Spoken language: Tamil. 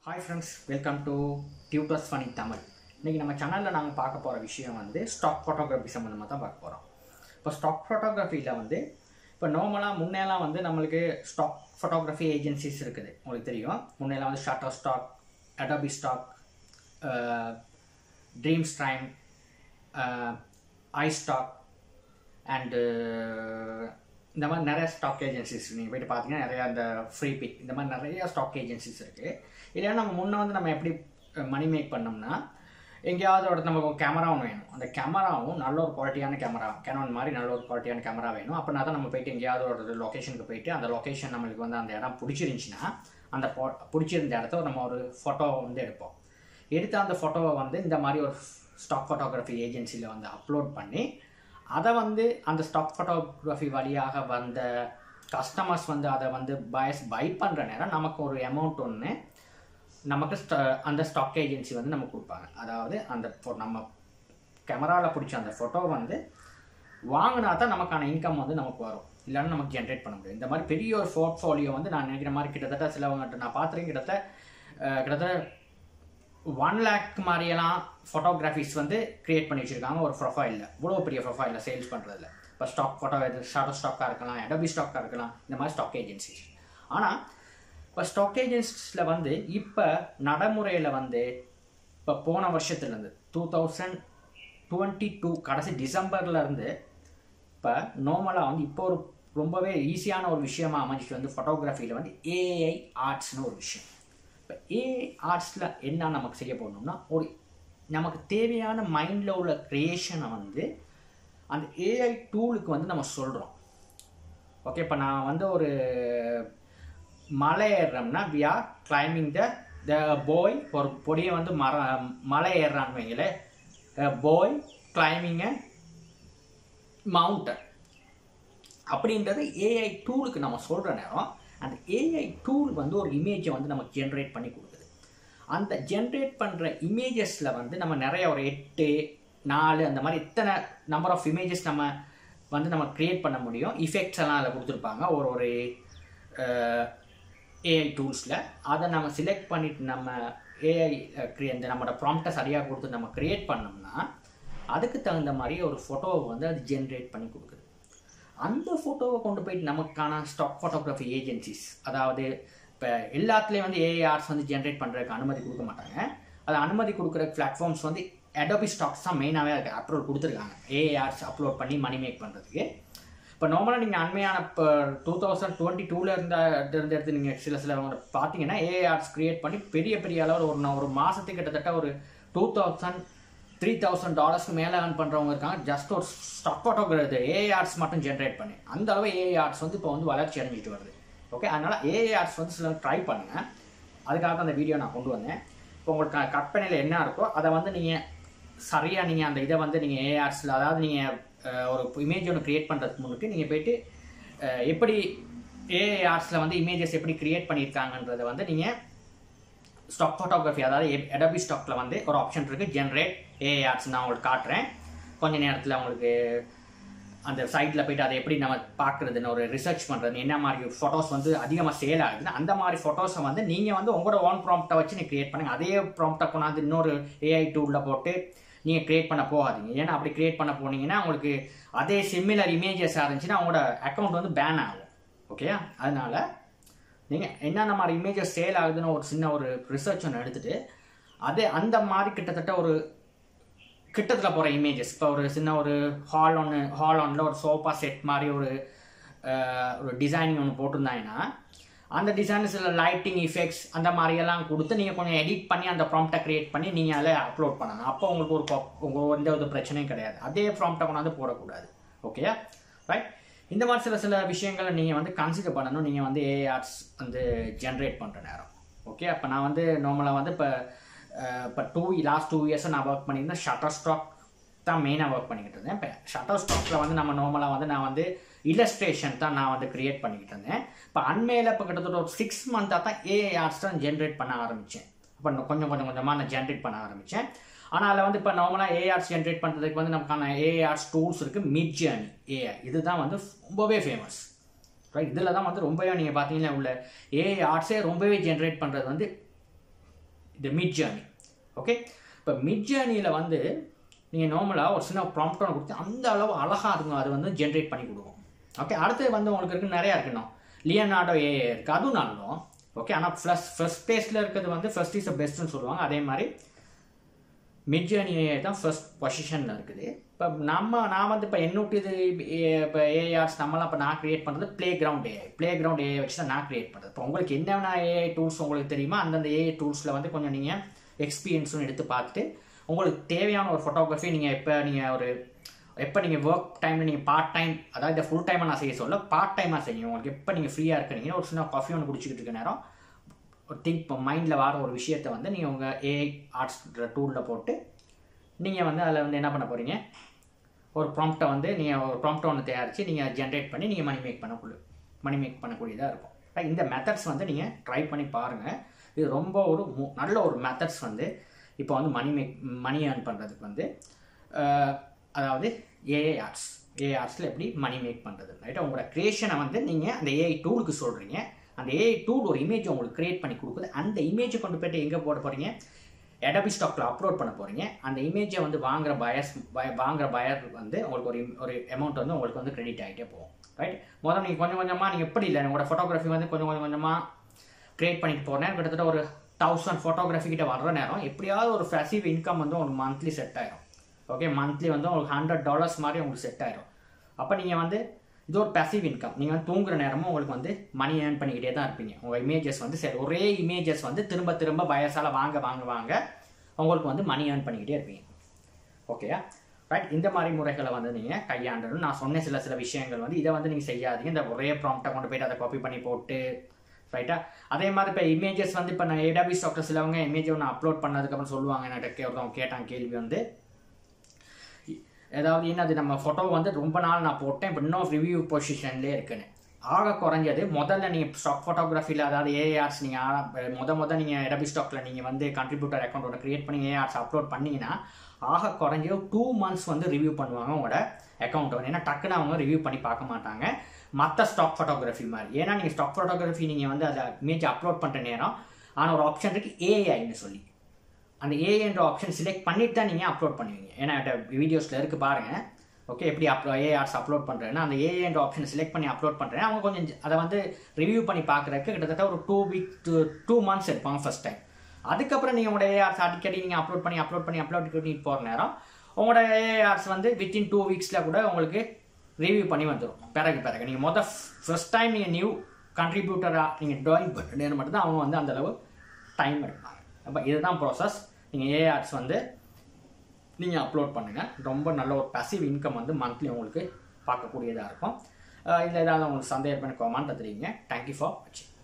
Hi friends welcome to tutors funny Tamil இன்றைக்கி நம்ம சேனலில் நாங்கள் பார்க்க போகிற விஷயம் வந்து ஸ்டாக் ஃபோட்டோகிராஃபி சம்மந்தமாக தான் பார்க்க போகிறோம் இப்போ ஸ்டாக் ஃபோட்டோகிராஃபியில் வந்து இப்போ நார்மலாக முன்னேலாம் வந்து நம்மளுக்கு ஸ்டாக் ஃபோட்டோகிராஃபி ஏஜென்சிஸ் இருக்குது உங்களுக்கு தெரியும் முன்னேலாம் வந்து Shutterstock Adobe stock Dreamstime iStock and இந்த மாதிரி நிறைய ஸ்டாக் ஏஜென்சிஸ் நீங்கள் போயிட்டு பார்த்தீங்கன்னா நிறையா இந்த ஃப்ரீ பிக் இந்த மாதிரி நிறைய ஸ்டாக் ஏஜென்சிஸ் இருக்குது இல்லைன்னா நம்ம முன்னே வந்து நம்ம எப்படி மணி மேக் பண்ணோம்னா எங்கேயாவது ஒரு நமக்கு ஒரு கேமராவும் வேணும் அந்த கேமராவும் நல்ல ஒரு குவாலிட்டியான கேமரா கேனான் மாதிரி நல்ல ஒரு குவாலிட்டியான கேமரா வேணும் அப்படின்னா தான் நம்ம போயிட்டு எங்கேயாவது ஒரு லொக்கேஷனுக்கு போயிட்டு அந்த லொக்கேஷன் நம்மளுக்கு வந்து அந்த இடம் பிடிச்சிருந்துச்சின்னா அந்த ஃபோ பிடிச்சிருந்த இடத்த நம்ம ஒரு ஃபோட்டோ வந்து எடுப்போம் எடுத்து அந்த ஃபோட்டோவை வந்து இந்த மாதிரி ஒரு ஸ்டாக் ஃபோட்டோகிராஃபி ஏஜென்சியில் வந்து அப்லோட் பண்ணி அதை வந்து அந்த ஸ்டாக் ஃபோட்டோகிராஃபி வழியாக வந்த கஸ்டமர்ஸ் வந்து அதை வந்து பயஸ் பை பண்ணுற நேரம் நமக்கு ஒரு அமௌண்ட் ஒன்று நமக்கு ஸ்ட- அந்த ஸ்டாக் ஏஜென்சி வந்து நமக்கு கொடுப்பாங்க அதாவது அந்த pho- நம்ம கேமராவில் பிடிச்ச அந்த ஃபோட்டோ வந்து வாங்கினா தான் நமக்கான இன்கம் வந்து நமக்கு வரும் இல்லைன்னா நமக்கு ஜென்ரேட் பண்ண முடியும் இந்த மாதிரி பெரிய ஒரு போர்ட்ஃபோலியோ வந்து நான் நினைக்கிற மாதிரி கிட்டத்தட்ட சிலவங்ககிட்ட நான் பார்த்துருக்கேன் கிட்டத்தட்ட அஹ், கிட்டத்தட்ட ஒன் லேக் மாதிரியெல்லாம் ஃபோட்டோகிராஃபிஸ் வந்து கிரியேட் பண்ணி வச்சுருக்காங்க ஒரு ப்ரொஃபைலில் இவ்வளோ பெரிய ப்ரொஃபைலில் சேல்ஸ் பண்ணுறதுல இப்போ ஸ்டாக் ஃபோட்டோ இது ஷாடோ ஸ்டாக்காக இருக்கலாம் அடோபி ஸ்டாக்காக இருக்கலாம் இந்த மாதிரி ஸ்டாக் ஏஜென்சிஸ் ஆனால் இப்போ ஸ்டாக் ஏஜென்சிஸில் வந்து இப்போ நடைமுறையில் வந்து இப்போ போன வருஷத்துலேருந்து டூ தௌசண்ட் டுவெண்ட்டி டூ கடைசி டிசம்பர்லேருந்து இப்போ நார்மலாக வந்து இப்போ ஒரு ரொம்பவே ஈஸியான ஒரு விஷயமா அமைஞ்சிட்டு வந்து ஃபோட்டோகிராஃபியில் வந்து ஏஐ ஆர்ட்ஸ்னு ஒரு விஷயம் இப்போ ஏஐ ஆர்ட்ஸில் என்ன நமக்கு செய்ய போகணும்னா ஒரு நமக்கு தேவையான மைண்டில் உள்ள க்ரியேஷனை வந்து அந்த ஏஐ டூலுக்கு வந்து நம்ம சொல்கிறோம் ஓகே இப்போ நான் வந்து ஒரு மலை ஏறுறோம்னா we are climbing the the போய் ஒரு பொடியை வந்து மர மலை ஏறுறான்னு வைங்களேன் போய் கிளைம்பிங் அ மவுண்டன் அப்படின்றது ஏஐ டூலுக்கு நம்ம சொல்கிற நேரம் அந்த ஏஐ டூல் வந்து ஒரு இமேஜை வந்து நமக்கு ஜென்ரேட் பண்ணி கொடுக்குது அந்த ஜென்ரேட் பண்ணுற இமேஜஸில் வந்து நம்ம நிறைய ஒரு எட்டு நாலு அந்த மாதிரி இத்தனை நம்பர் ஆஃப் இமேஜஸ் நம்ம வந்து நம்ம க்ரியேட் பண்ண முடியும் இஃபெக்ட்ஸ் எல்லாம் அதில் கொடுத்துருப்பாங்க ஒரு ஒரு ஏஐ டூல்ஸில் அதை நம்ம செலக்ட் பண்ணிட்டு நம்ம ஏஐ க்ரியே இந்த நம்மளோட ப்ராம்ப்டை சரியாக கொடுத்து நம்ம க்ரியேட் பண்ணோம்னா அதுக்கு தகுந்த மாதிரி ஒரு ஃபோட்டோவை வந்து அது ஜென்ரேட் பண்ணி கொடுக்குது அந்த ஃபோட்டோவை கொண்டு போயிட்டு நமக்கான ஸ்டாக் ஃபோட்டோகிராஃபி ஏஜென்சிஸ் அதாவது இப்போ எல்லாத்துலேயும் வந்து ஏஐ ஆர்ட்ஸ் வந்து ஜென்ரேட் பண்ணுறதுக்கு அனுமதி கொடுக்க மாட்டாங்க அது அனுமதி கொடுக்குற பிளாட்ஃபார்ம்ஸ் வந்து அடோபி ஸ்டாக்ஸ் தான் மெயினாகவே அதுக்கு அப்லோட் கொடுத்துருக்காங்க ஏஐ ஆர்ட்ஸ் அப்லோட் பண்ணி மணி மேக் பண்ணுறதுக்கு இப்போ நார்மலாக நீங்கள் அண்மையான இப்போ டூ தௌசண்ட் டுவெண்ட்டி டூவில் இருந்த இருந்து எடுத்து நீங்கள் சில சில பார்த்தீங்கன்னா ஏஐ ஆர்ட்ஸ் க்ரியேட் பண்ணி பெரிய பெரிய அளவில் ஒரு நான் ஒரு மாதத்துக்கு கிட்டத்தட்ட ஒரு டூ தௌசண்ட் த்ரீ தௌசண்ட் டாலர்ஸ்க்கு மேலே earn பண்ணுறவங்க இருக்காங்க ஜஸ்ட் ஒரு ஸ்டாக் ஃபோட்டோகிராஃபி ஏஐ ஆர்ட்ஸ் மட்டும் ஜென்ரேட் பண்ணி அந்த அளவு ஏஐ ஆர்ட்ஸ் வந்து இப்போ வந்து வளர்ச்சி அடைஞ்சிட்டு வருது ஓகே அதனால் ஏஐ ஆர்ட்ஸ் வந்து சில ட்ரை பண்ணுங்க அதுக்காக தான் அந்த வீடியோ நான் கொண்டு வந்தேன் இப்போ உங்களுக்கு க- கற்பனையில் என்ன இருக்கோ அதை வந்து நீங்கள் சரியாக நீங்கள் அந்த இதை வந்து நீங்கள் ஏஐ ஆர்ட்ஸில் அதாவது நீங்கள் ஒரு இமேஜ் ஒன்று க்ரியேட் பண்ணுறதுக்கு முன்னுக்கு நீங்கள் போயிட்டு அஹ், எப்படி ஏஐ ஆர்ட்ஸில் வந்து இமேஜஸ் எப்படி க்ரியேட் பண்ணியிருக்காங்கன்றதை வந்து நீங்கள் ஸ்டாக் ஃபோட்டோகிராஃபி அதாவது எடபி ஸ்டாக்கில் வந்து ஒரு ஆப்ஷன் இருக்குது ஜென்ரேட் ஏஐ ஆர்ட்ஸ் நான் உங்களுக்கு காட்டுறேன் கொஞ்ச நேரத்தில் உங்களுக்கு அந்த சைட்டில் போயிட்டு அதை எப்படி நம்ம பார்க்குறதுன்னு ஒரு ரிசர்ச் பண்ணுறது என்ன மாதிரி ஃபோட்டோஸ் வந்து அதிகமாக சேல் ஆகுதுன்னு அந்த மாதிரி ஃபோட்டோஸை வந்து நீங்கள் வந்து உங்களோட ஓன் ப்ராம்ப்டை வச்சு நீங்கள் க்ரியேட் பண்ணுங்க அதே ப்ராம்ப்டை கொண்டாந்து இன்னொரு ஏஐ டூலில் போட்டு நீங்கள் க்ரியேட் பண்ண போகாதீங்க ஏன்னா அப்படி க்ரியேட் பண்ண போனீங்கன்னா உங்களுக்கு அதே சிமிலர் இமேஜஸ் இருந்துச்சுன்னா உங்களோட அக்கௌண்ட் வந்து பேன் ஆகும் ஓகே அதனால நீங்கள் என்னென்ன மாதிரி இமேஜஸ் சேல் ஆகுதுன்னு ஒரு சின்ன ஒரு ரிசர்ச் ஒன்று எடுத்துட்டு அதே அந்த மாதிரி கிட்டத்தட்ட ஒரு கிட்டத்தில் போகிற இமேஜஸ் இப்போ ஒரு சின்ன ஒரு ஹால் ஒன்று ஹால் ஒன்றில் ஒரு சோஃபா செட் மாதிரி ஒரு அஹ், ஒரு டிசைனிங் ஒன்று போட்டிருந்தாங்கன்னா அந்த டிசைன்ஸில் லைட்டிங் இஃபெக்ட்ஸ் அந்த மாதிரியெல்லாம் கொடுத்து நீங்கள் கொஞ்சம் எடிட் பண்ணி அந்த ப்ராம்ப்டை க்ரியேட் பண்ணி நீங்கள் அதில் அப்லோட் பண்ணணும் அப்போ உங்களுக்கு ஒரு pop- உங்களுக்கு எந்த ஒரு பிரச்சனையும் கிடையாது அதே ப்ராம்ப்டை கொண்டாந்து போடக்கூடாது ஓகேயா ரைட் இந்த மாதிரி சில சில விஷயங்களை நீங்கள் வந்து கன்சிடர் பண்ணணும் நீங்கள் வந்து ஏஐ ஆர்ட்ஸ் வந்து ஜென்ரேட் பண்ணுற நேரம் ஓகே அப்போ நான் வந்து நார்மலாக வந்து இப்போ இப்போ டூ லாஸ்ட் டூ இயர்ஸாக நான் ஒர்க் பண்ணியிருந்தேன் ஷட்டர் ஸ்டாக் தான் மெயினாக ஒர்க் பண்ணிக்கிட்டு இருந்தேன் இப்போ ஷட்டர் ஸ்டாக்கில் வந்து நம்ம நார்மலாக வந்து நான் வந்து இல்லஸ்ட்ரேஷன் தான் நான் வந்து கிரியேட் பண்ணிக்கிட்டு இருந்தேன் இப்போ அண்மையில் இப்போ கிட்டத்தட்ட ஒரு சிக்ஸ் மந்த்தாக தான் ஏஐ ஆர்ட்ஸ் தான் ஜென்ரேட் பண்ண ஆரம்பித்தேன் இப்போ இன்னும் கொஞ்சம் கொஞ்சம் கொஞ்சமாக நான் ஜென்ரேட் பண்ண ஆரம்பித்தேன் ஆனால் அதில் வந்து இப்போ நார்மலாக ஏஆர்ஸ் ஜென்ரேட் பண்ணுறதுக்கு வந்து நமக்கான ஏஆர்ஸ் டூல்ஸ் இருக்குது மிட் ஜேர்னி ஏஐ இதுதான் வந்து ரொம்பவே ஃபேமஸ் ரைட் இதில் தான் வந்து ரொம்பவே நீங்கள் பார்த்தீங்கன்னா உள்ள ஏஐ ஆர்ட்ஸே ரொம்பவே ஜென்ரேட் பண்ணுறது வந்து இது மிட் ஜேர்னி ஓகே இப்போ மிட் ஜேர்னியில் வந்து நீங்கள் நார்மலாக ஒரு சின்ன ப்ராம்ப்ட் ஒன்று கொடுத்து அந்த அளவு அழகாக இருக்கும் அது வந்து ஜென்ரேட் பண்ணி கொடுக்கும் ஓகே அடுத்து வந்து உங்களுக்கு இருக்கு நிறையா இருக்கணும் லியனார்டோ ஏஏ இருக்குது அதுவும் நல்லோம் ஓகே ஆனால் ஃபர்ஸ்ட் ஃபர்ஸ்ட் பிளேஸில் இருக்கிறது வந்து ஃபர்ஸ்ட் இஸ் பெஸ்ட்டுன்னு சொல்லுவாங்க அதே மாதிரி மிட் ஜேர்னி ஏஐ தான் ஃபர்ஸ்ட் பொசிஷனில் இருக்குது இப்போ நம்ம நான் வந்து இப்போ என்னுடைய இப்போ ஏஆர்ஸ் நம்மலாம் இப்போ நான் கிரியேட் பண்ணுறது Playground AI Playground AI வச்சு தான் நான் கிரியேட் பண்ணுறது இப்போ உங்களுக்கு என்னென்ன ஏஐ டூல்ஸ் உங்களுக்கு தெரியுமா அந்தந்த ஏஐ டூல்ஸில் வந்து கொஞ்சம் நீங்கள் எக்ஸ்பீரியன்ஸும் எடுத்து பார்த்துட்டு உங்களுக்கு தேவையான ஒரு ஃபோட்டோகிராஃபி நீங்கள் இப்போ நீங்கள் ஒரு எப்போ நீங்கள் ஒர்க் டைமில் நீங்கள் பார்ட் டைம் அதாவது இந்த ஃபுல் டைமாக நான் செய்ய சொல்ல பார்ட் டைமாக செய்யுங்க உங்களுக்கு எப்போ நீங்கள் ஃப்ரீயாக இருக்கிறீங்க ஒரு சின்ன காஃபி ஒன்று குடிச்சிக்கிட்டு இருக்க நேரம் ஒரு திங்க் மைண்டில் வர ஒரு விஷயத்தை வந்து நீங்கள் உங்கள் ஏஐ ஆர்ட்ஸ் டூலில் போட்டு நீங்கள் வந்து அதில் வந்து என்ன பண்ண போகிறீங்க ஒரு ப்ராம்ப்டை வந்து நீங்கள் ஒரு ப்ராம்ப்டை ஒன்று தயாரித்து நீங்கள் ஜென்ரேட் பண்ணி நீங்கள் மணி மேக் பண்ணக்கூடிய மணி மேக் பண்ணக்கூடியதாக இருக்கும் Right? இந்த மெத்தட்ஸ் வந்து நீங்கள் ட்ரை பண்ணி பாருங்கள் இது ரொம்ப ஒரு மு- நல்ல ஒரு மெத்தட்ஸ் வந்து இப்போ வந்து மணி மேக் மணி ஏர்ன் பண்ணுறதுக்கு வந்து அஹ், அதாவது ஏஐ ஆர்ட்ஸ் ஏஐ ஆர்ட்ஸில் எப்படி மணி மேக் பண்ணுறது ரைட்டா உங்களோட க்ரியேஷனை வந்து நீங்கள் அந்த ஏஐ டூலுக்கு சொல்கிறீங்க அந்த ஏஐ டூல் ஒரு இமேஜ் உங்களுக்கு கிரியேட் பண்ணி கொடுக்குது அந்த இமேஜை கொண்டு போயிட்டு எங்கே போட போகிறீங்க எடபி ஸ்டாக்கில் அப்லோட் பண்ண போகிறீங்க அந்த இமேஜை வந்து வாங்குற பயர்ஸ் வாங்குற பயர் வந்து உங்களுக்கு ஒரு im- ஒரு அமௌண்ட் வந்து உங்களுக்கு வந்து கிரெடிட் ஆகிட்டே போகும் ரைட் முதல்ல நீங்கள் கொஞ்சம் கொஞ்சமாக நீங்கள் எப்படி இல்லை உங்களோட ஃபோட்டோகிராஃபி வந்து கொஞ்சம் கொஞ்சம் கொஞ்சமாக கிரியேட் பண்ணிட்டு போகிறேன் கிட்டத்தட்ட ஒரு தௌசண்ட் ஃபோட்டோகிராஃபி கிட்ட வர்ற நேரம் எப்படியாவது ஒரு ஃபெசிவ் இன்கம் வந்து உங்களுக்கு மந்த்லி செட் ஆயிரும் ஓகே மந்த்லி வந்து உங்களுக்கு ஹண்ட்ரட் டாலர்ஸ் மாதிரி உங்களுக்கு செட் ஆயிரும் அப்போ நீங்கள் வந்து இது ஒரு பேசிவ் இன்கம் நீங்கள் வந்து தூங்குற நேரமும் உங்களுக்கு வந்து மணி ஏர்ன் பண்ணிக்கிட்டே தான் இருப்பீங்க உங்கள் இமேஜஸ் வந்து சரி ஒரே இமேஜஸ் வந்து திரும்ப திரும்ப பயசால வாங்க வாங்க வாங்க உங்களுக்கு வந்து மணி ஏர்ன் பண்ணிக்கிட்டே இருப்பீங்க ஓகேயா ரைட் இந்த மாதிரி முறைகளை வந்து நீங்கள் கையாண்டணும் நான் சொன்ன சில சில விஷயங்கள் வந்து இதை வந்து நீங்கள் செய்யாதீங்க இந்த ஒரே ப்ராம்ப்டை கொண்டு போயிட்டு அதை காப்பி பண்ணி போட்டு ரைட்டா அதே மாதிரி இப்போ இமேஜஸ் வந்து இப்போ நான் ஏடாபி ஸ்டாக்டர் சிலவங்க இமேஜ் ஒன்று அப்லோட் பண்ணதுக்கப்புறம் சொல்லுவாங்க என்கிட்ட ஒருத்தவங்க கேட்டாங்க கேள்வி வந்து ஏதாவது என்னது நம்ம ஃபோட்டோ வந்து ரொம்ப நாள் நான் போட்டேன் இப்போ இன்னும் ரிவ்யூ பொசிஷன்லேயே இருக்குன்னு ஆக குறைஞ்சது முதல்ல நீங்கள் ஸ்டாக் ஃபோட்டோகிராஃபியில் அதாவது ஏஆர்ஸ் நீங்கள் முத முத நீங்கள் எடபி ஸ்டாக்கில் நீங்கள் வந்து கண்ட்ரிபியூட்டர் அக்கௌண்ட் ஒன்று க்ரியேட் பண்ணி ஏஆர்ஸ் அப்லோட் பண்ணீங்கன்னா ஆக குறைஞ்சது டூ மந்த்ஸ் வந்து ரிவ்யூ பண்ணுவாங்க உங்களோட அக்கௌண்ட் வந்து ஏன்னா டக்குன்னு அவங்க ரிவ்யூ பண்ணி பார்க்க மாட்டாங்க மற்ற ஸ்டாக் ஃபோட்டோகிராஃபி மாதிரி ஏன்னா நீங்கள் ஸ்டாக் ஃபோட்டோகிராஃபி நீங்கள் வந்து அதை இமேஜ் அப்லோட் பண்ணுற நேரம் ஆனால் ஒரு ஆப்ஷன் இருக்குது ஏஐன்னு சொல்லி அந்த ஏஎன்ற ஆப்ஷன் செலக்ட் பண்ணிட்டு தான் நீங்கள் அப்லோட் பண்ணுவீங்க ஏன்னா வீடியோஸில் இருக்குது பாருங்கள் ஓகே எப்படி அப்லோ ஏஆர்ஸ் அப்லோட் பண்ணுறேன்னா அந்த ஏஎன்ற ஆப்ஷன் செலக்ட் பண்ணி அப்லோட் பண்ணுறேன் அவங்க கொஞ்சம் ஜ- அதை வந்து ரிவ்யூ பண்ணி பார்க்குறதுக்கு கிட்டத்தட்ட ஒரு two week two two months எடுப்பாங்க ஃபர்ஸ்ட் டைம் அதுக்கப்புறம் நீங்கள் உங்களோட ஏஆர்ஸ் அடிக்கடி நீங்கள் அப்லோட் பண்ணி அப்லோட் பண்ணி அப்லோட் பண்ணி போகிற நேரம் உங்களோட ஏஆர்ஸ் வந்து வித்தின் டூ வீக்ஸில் கூட உங்களுக்கு ரிவ்யூ பண்ணி வந்துடும் பிறகு பிறகு நீங்கள் மொதல் ஃபர்ஸ்ட் டைம் நீங்கள் நியூ கண்ட்ரிபியூட்டராக நீங்கள் ட்ராயிங் பண்ணுறது மட்டும்தான் அவங்க வந்து அந்த அளவு டைம் எடுப்பாங்க அப்போ இதுதான் ப்ராசஸ் நீங்கள் ஏஆர்ஸ் வந்து நீங்கள் அப்லோட் பண்ணுங்கள் ரொம்ப நல்ல ஒரு பசிவ் இன்கம் வந்து மந்த்லி உங்களுக்கு பார்க்கக்கூடியதாக இருக்கும் இதில் ஏதாவது உங்களுக்கு சந்தேகம் பண்ணி கமெண்ட் தெரியுங்க தேங்க்யூ ஃபார் வாட்சிங்